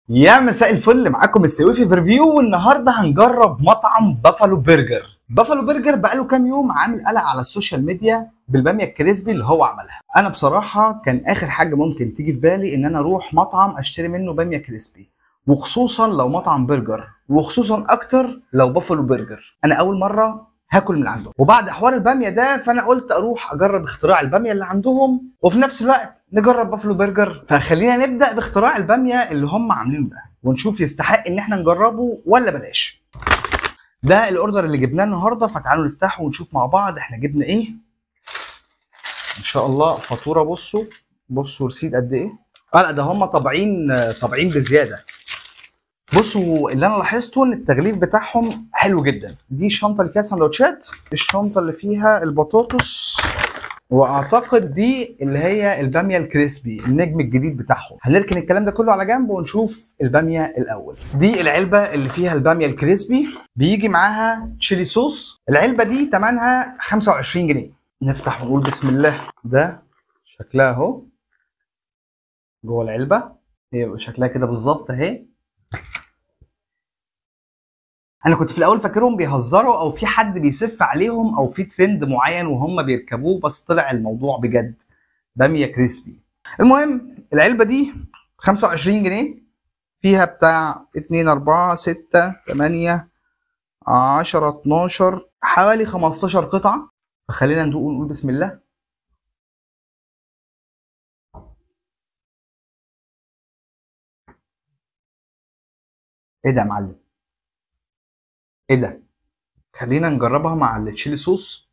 يا مساء الفل معاكم السويفي في ريفيو والنهارده هنجرب مطعم بافالو برجر بافالو برجر بقاله كام يوم عامل قلق على السوشيال ميديا بالباميه الكريسبي اللي هو عملها انا بصراحه كان اخر حاجه ممكن تيجي في بالي ان انا اروح مطعم اشتري منه باميه كريسبي وخصوصا لو مطعم برجر وخصوصا اكتر لو بافالو برجر انا اول مره هاكل من عندهم وبعد حوار الباميه ده فانا قلت اروح اجرب اختراع الباميه اللي عندهم وفي نفس الوقت نجرب بافلو برجر فخلينا نبدا باختراع الباميه اللي هم عاملينه ده ونشوف يستحق ان احنا نجربه ولا بلاش ده الاوردر اللي جبناه النهارده فتعالوا نفتحه ونشوف مع بعض احنا جبنا ايه ان شاء الله فاتوره بصوا بصوا رصيد قد ايه اه لا ده هم طابعين طابعين بزياده بصوا اللي انا لاحظته ان التغليف بتاعهم حلو جدا دي الشنطه اللي فيها سندوتشات الشنطه اللي فيها البطاطس واعتقد دي اللي هي الباميه الكريسبي النجم الجديد بتاعهم هنركن الكلام ده كله على جنب ونشوف الباميه الاول دي العلبه اللي فيها الباميه الكريسبي بيجي معاها تشيلي صوص العلبه دي ثمنها 25 جنيه نفتح ونقول بسم الله ده شكلها اهو جوه العلبه هي شكلها كده بالظبط اهي انا كنت في الاول فاكرهم بيهزروا او في حد بيسف عليهم او في ترند معين وهم بيركبوه بس طلع الموضوع بجد باميه كريسبي المهم العلبه دي 25 جنيه فيها بتاع 2 4 6 8 10 12 حوالي 15 قطعه فخلينا ندوق ونقول بسم الله ايه ده يا معلم ايه ده خلينا نجربها مع التشيلي صوص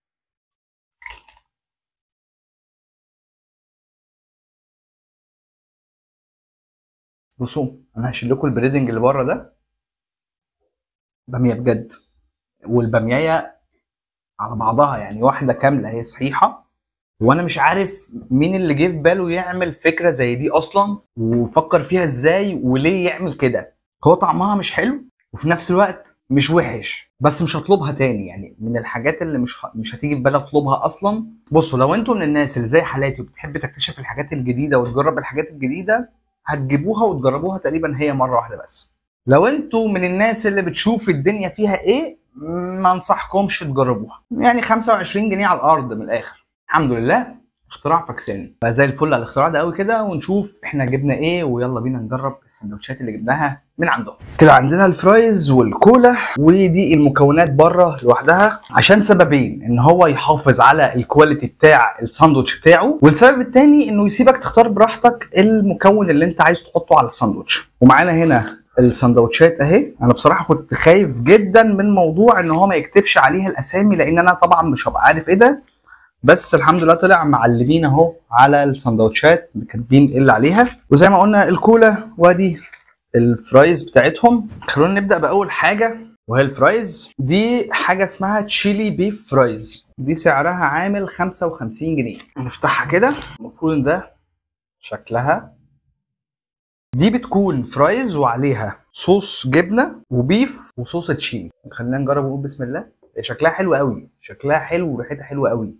بصوا انا هشيل لكم البريدنج اللي بره ده باميه بجد والباميه على بعضها يعني واحده كامله هي صحيحه وانا مش عارف مين اللي جه في باله يعمل فكره زي دي اصلا وفكر فيها ازاي وليه يعمل كده هو طعمها مش حلو وفي نفس الوقت مش وحش بس مش هطلبها تاني يعني من الحاجات اللي مش ه... مش هتيجي في بالي اطلبها اصلا بصوا لو انتوا من الناس اللي زي حالاتي وبتحب تكتشف الحاجات الجديده وتجرب الحاجات الجديده هتجيبوها وتجربوها تقريبا هي مره واحده بس لو انتوا من الناس اللي بتشوف الدنيا فيها ايه ما انصحكمش تجربوها يعني 25 جنيه على الارض من الاخر الحمد لله اختراع فاكساني فزي الفل على الاختراع ده قوي كده ونشوف احنا جبنا ايه ويلا بينا نجرب السندوتشات اللي جبناها من عندهم كده عندنا الفرايز والكولا ودي المكونات بره لوحدها عشان سببين ان هو يحافظ على الكواليتي بتاع الساندوتش بتاعه والسبب التاني انه يسيبك تختار براحتك المكون اللي انت عايز تحطه على الساندوتش ومعانا هنا السندوتشات اهي انا بصراحه كنت خايف جدا من موضوع ان هو ما يكتبش عليها الاسامي لان انا طبعا مش هبقى عارف ايه ده بس الحمد لله طلع معلمين اهو على السندوتشات كاتبين ايه اللي عليها وزي ما قلنا الكولا وادي الفرايز بتاعتهم خلونا نبدا باول حاجه وهي الفرايز دي حاجه اسمها تشيلي بيف فرايز دي سعرها عامل 55 جنيه نفتحها كده المفروض ان ده شكلها دي بتكون فرايز وعليها صوص جبنه وبيف وصوص تشيلي خلينا نجرب ونقول بسم الله شكلها حلو قوي شكلها حلو وريحتها حلوه قوي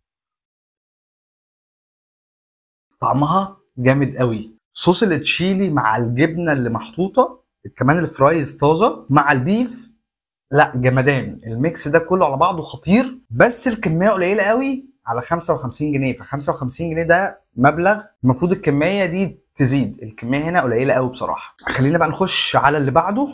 طعمها جامد قوي صوص التشيلي مع الجبنه اللي محطوطه كمان الفرايز طازه مع البيف لا جمدان الميكس ده كله على بعضه خطير بس الكميه قليله قوي على 55 جنيه ف 55 جنيه ده مبلغ المفروض الكميه دي تزيد الكميه هنا قليله قوي بصراحه خلينا بقى نخش على اللي بعده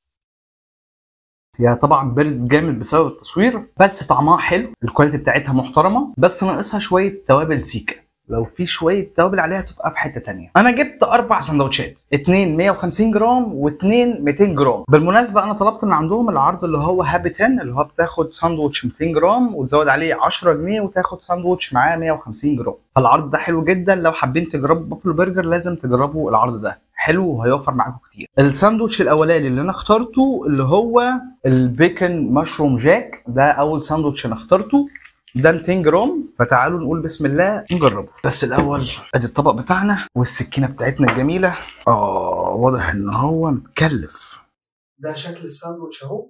هي طبعا برد جامد بسبب التصوير بس طعمها حلو الكواليتي بتاعتها محترمه بس ناقصها شويه توابل سيكا لو في شويه توابل عليها تبقى في حته تانية انا جبت اربع سندوتشات اتنين 150 جرام واتنين 200 جرام بالمناسبه انا طلبت من عندهم العرض اللي هو هابي 10 اللي هو بتاخد ساندوتش 200 جرام وتزود عليه 10 جنيه وتاخد ساندوتش معاه 150 جرام فالعرض ده حلو جدا لو حابين تجربوا بافلو برجر لازم تجربوا العرض ده حلو وهيوفر معاكم كتير الساندوتش الاولاني اللي انا اخترته اللي هو البيكن مشروم جاك ده اول ساندوتش انا اخترته ده 200 جرام فتعالوا نقول بسم الله نجربه بس الاول ادي الطبق بتاعنا والسكينه بتاعتنا الجميله اه واضح ان هو متكلف ده شكل الساندوتش اهو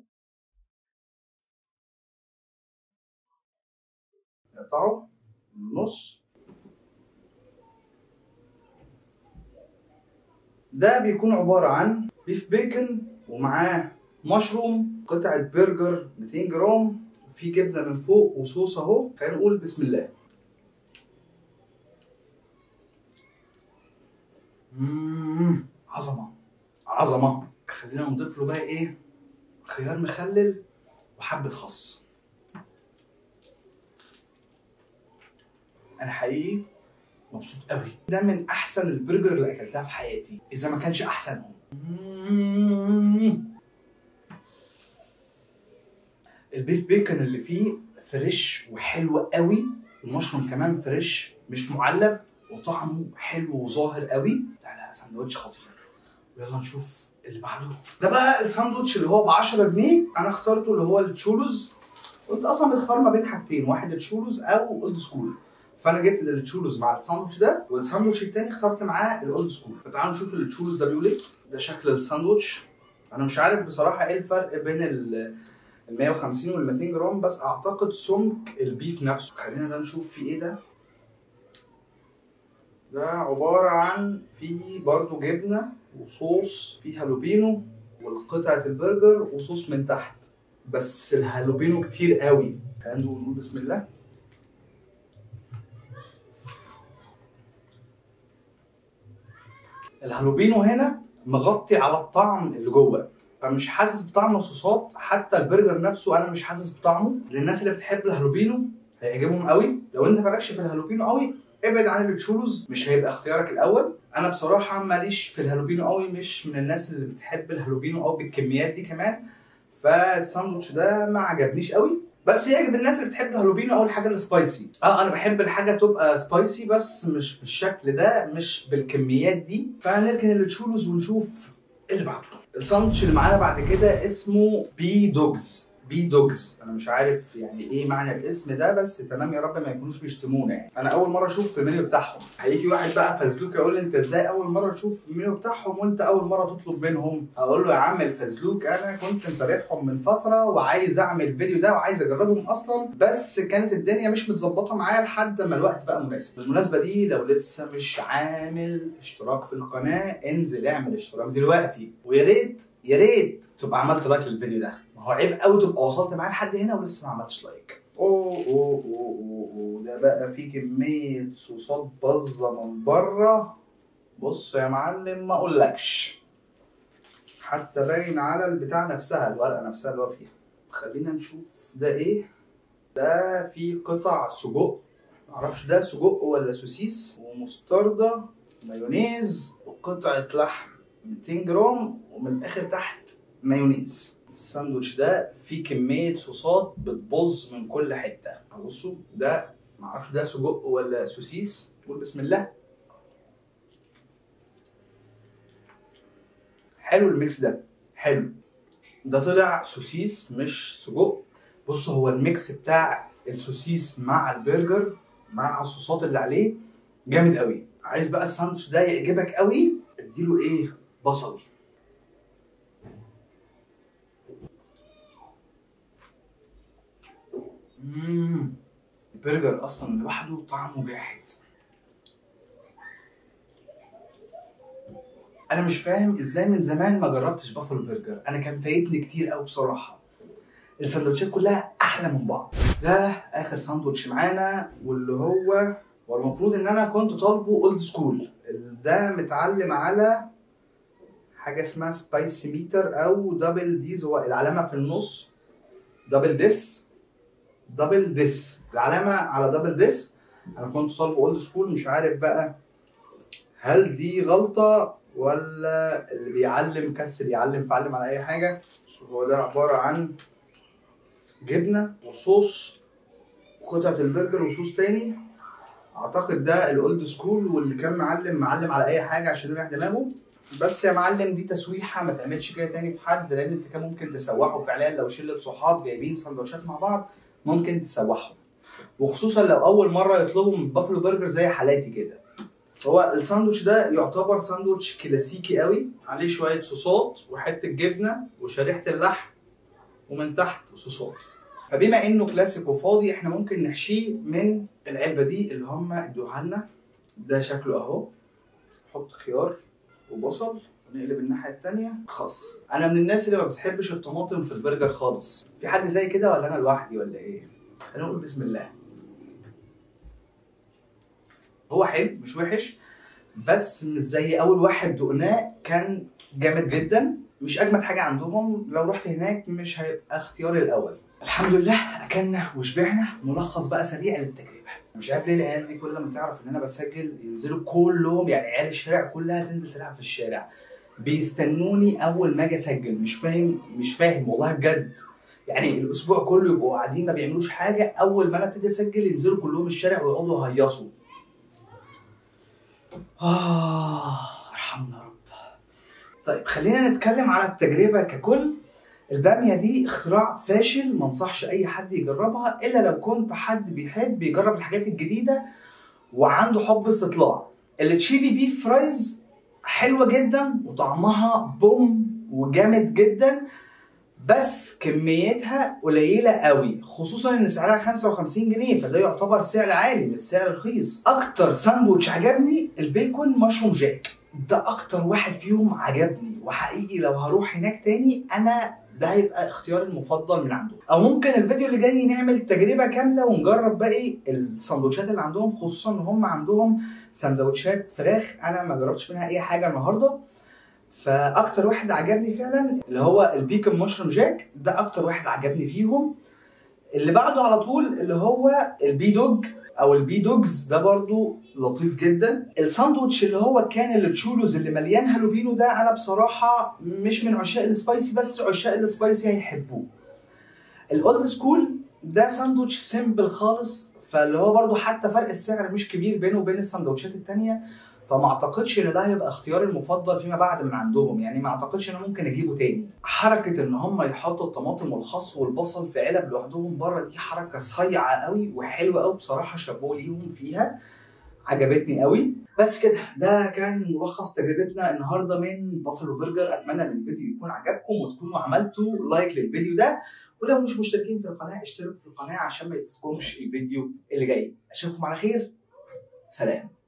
نقطعه من النص ده بيكون عباره عن بيف بيكن ومعاه مشروم قطعه برجر 200 جرام في جبنه من فوق وصوص اهو خلينا نقول بسم الله مم، عظمه عظمه خلينا نضيف له بقى ايه خيار مخلل وحبه خس انا حقيقي مبسوط قوي ده من احسن البرجر اللي اكلتها في حياتي اذا ما كانش احسنهم مم. البيف بيكن اللي فيه فريش وحلو قوي المشروم كمان فريش مش معلب وطعمه حلو وظاهر قوي لا لا ساندوتش خطير يلا نشوف اللي بعده ده بقى الساندوتش اللي هو ب 10 جنيه انا اخترته اللي هو التشولوز قلت اصلا بتختار ما بين حاجتين واحد التشولوز او اولد سكول فانا جبت التشولوز مع الساندوتش ده والساندوتش التاني اخترت معاه الاولد سكول فتعالوا نشوف التشولوز ده بيقول ايه ده شكل الساندوتش انا مش عارف بصراحه ايه الفرق بين ال ال 150 وال 200 جرام بس اعتقد سمك البيف نفسه خلينا ده نشوف في ايه ده ده عبارة عن في برضو جبنة وصوص في هالوبينو والقطعة البرجر وصوص من تحت بس الهالوبينو كتير قوي خلينا نقول بسم الله الهالوبينو هنا مغطي على الطعم اللي جوه فمش حاسس بطعم الصوصات حتى البرجر نفسه انا مش حاسس بطعمه للناس اللي بتحب الهالوبينو هيعجبهم قوي لو انت مالكش في الهالوبينو قوي ابعد عن التشولوز مش هيبقى اختيارك الاول انا بصراحه ماليش في الهالوبينو قوي مش من الناس اللي بتحب الهالوبينو قوي بالكميات دي كمان فالساندوتش ده ما عجبنيش قوي بس يعجب الناس اللي بتحب الهالوبينو او الحاجه السبايسي اه انا بحب الحاجه تبقى سبايسي بس مش بالشكل ده مش بالكميات دي فهنركن التشولوز ونشوف اللي بعده الساندوتش اللي معانا بعد كده اسمه بي دوجز بي دوجز انا مش عارف يعني ايه معنى الاسم ده بس تمام يا رب ما يكونوش بيشتمونا يعني انا اول مره اشوف في المنيو بتاعهم هيجي واحد بقى فزلوك يقول لي انت ازاي اول مره تشوف المنيو بتاعهم وانت اول مره تطلب منهم هقول له يا عم الفزلوك انا كنت متابعهم من فتره وعايز اعمل الفيديو ده وعايز اجربهم اصلا بس كانت الدنيا مش متظبطه معايا لحد ما الوقت بقى مناسب بالمناسبه دي لو لسه مش عامل اشتراك في القناه انزل اعمل اشتراك دلوقتي ويا ريت يا ريت تبقى عملت لايك للفيديو ده ما هو عيب قوي تبقى وصلت معايا لحد هنا ولسه ما عملتش لايك اوه اوه اوه اوه اوه ده بقى فيه كميه صوصات باظه من بره بص يا معلم ما اقولكش حتى باين على البتاع نفسها الورقه نفسها اللي هو فيها خلينا نشوف ده ايه ده في قطع سجق معرفش ده سجق ولا سوسيس ومستردة مايونيز وقطعة لحم 200 جرام ومن الاخر تحت مايونيز الساندوتش ده فيه كمية صوصات بتبظ من كل حتة بصوا ده معرفش ده سجق ولا سوسيس قول بسم الله حلو الميكس ده حلو ده طلع سوسيس مش سجق بص هو الميكس بتاع السوسيس مع البرجر مع الصوصات اللي عليه جامد قوي عايز بقى الساندوتش ده يعجبك قوي اديله ايه بصل مم. البرجر اصلا لوحده طعمه جاحد انا مش فاهم ازاي من زمان ما جربتش بافلو برجر انا كان فايتني كتير قوي بصراحه السندوتشات كلها احلى من بعض ده اخر ساندوتش معانا واللي هو والمفروض ان انا كنت طالبه اولد سكول ده متعلم على حاجه اسمها سبايسي ميتر او دبل ديز هو العلامه في النص دبل ديس دبل ديس العلامه على دبل ديس انا كنت طالبه اولد سكول مش عارف بقى هل دي غلطه ولا اللي بيعلم كسل يعلم فعلم على اي حاجه هو ده عباره عن جبنه وصوص وقطعه البرجر وصوص تاني اعتقد ده الاولد سكول واللي كان معلم معلم على اي حاجه عشان يريح دماغه بس يا معلم دي تسويحه ما تعملش كده تاني في حد لان انت كان ممكن تسوحه فعليا لو شله صحاب جايبين سندوتشات مع بعض ممكن تسوحهم وخصوصا لو اول مره يطلبوا من بافلو برجر زي حالاتي كده هو الساندوتش ده يعتبر ساندوتش كلاسيكي قوي عليه شويه صوصات وحته جبنه وشريحه اللحم ومن تحت صوصات فبما انه كلاسيك وفاضي احنا ممكن نحشيه من العلبه دي اللي هم ادوها لنا ده شكله اهو حط خيار وبصل ونقلب الناحيه التانية خس انا من الناس اللي ما بتحبش الطماطم في البرجر خالص في حد زي كده ولا انا لوحدي ولا ايه خلينا نقول بسم الله هو حلو مش وحش بس مش زي اول واحد دقناه كان جامد جدا مش اجمد حاجه عندهم لو رحت هناك مش هيبقى اختياري الاول الحمد لله اكلنا وشبعنا ملخص بقى سريع للتجربه مش عارف ليه العيال دي كل ما تعرف ان انا بسجل ينزلوا كلهم يعني عيال الشارع كلها تنزل تلعب في الشارع بيستنوني اول ما اجي اسجل مش فاهم مش فاهم والله بجد يعني الاسبوع كله يبقوا قاعدين ما بيعملوش حاجه اول ما انا ابتدي اسجل ينزلوا كلهم الشارع ويقعدوا يهيصوا آه ارحمنا يا رب طيب خلينا نتكلم على التجربة ككل البامية دي اختراع فاشل ما انصحش أي حد يجربها إلا لو كنت حد بيحب يجرب الحاجات الجديدة وعنده حب استطلاع التشيلي بيف فرايز حلوة جدا وطعمها بوم وجامد جدا بس كميتها قليلة قوي خصوصا ان سعرها 55 جنيه فده يعتبر سعر عالي مش سعر رخيص اكتر ساندوتش عجبني البيكون مشروم جاك ده اكتر واحد فيهم عجبني وحقيقي لو هروح هناك تاني انا ده هيبقى اختياري المفضل من عندهم او ممكن الفيديو اللي جاي نعمل تجربه كامله ونجرب باقي السندوتشات اللي عندهم خصوصا ان هم عندهم سندوتشات فراخ انا ما جربتش منها اي حاجه النهارده فاكتر واحد عجبني فعلا اللي هو البيكن مشروم جاك ده اكتر واحد عجبني فيهم اللي بعده على طول اللي هو البي دوج او البي دوجز ده برضو لطيف جدا الساندوتش اللي هو كان التشولوز اللي مليان هالوبينو ده انا بصراحه مش من عشاق السبايسي بس عشاق السبايسي هيحبوه الاولد سكول ده ساندوتش سيمبل خالص فاللي هو برضو حتى فرق السعر مش كبير بينه وبين السندوتشات التانية فما اعتقدش ان ده هيبقى اختياري المفضل فيما بعد من عندهم يعني ما اعتقدش ان أنا ممكن اجيبه تاني حركه ان هم يحطوا الطماطم والخس والبصل في علب لوحدهم بره دي حركه صايعه قوي وحلوه قوي بصراحه شابوه ليهم فيها عجبتني قوي بس كده ده كان ملخص تجربتنا النهارده من بافلو برجر اتمنى ان الفيديو يكون عجبكم وتكونوا عملتوا لايك للفيديو ده ولو مش مشتركين في القناه اشتركوا في القناه عشان ما يفوتكمش الفيديو اللي جاي اشوفكم على خير سلام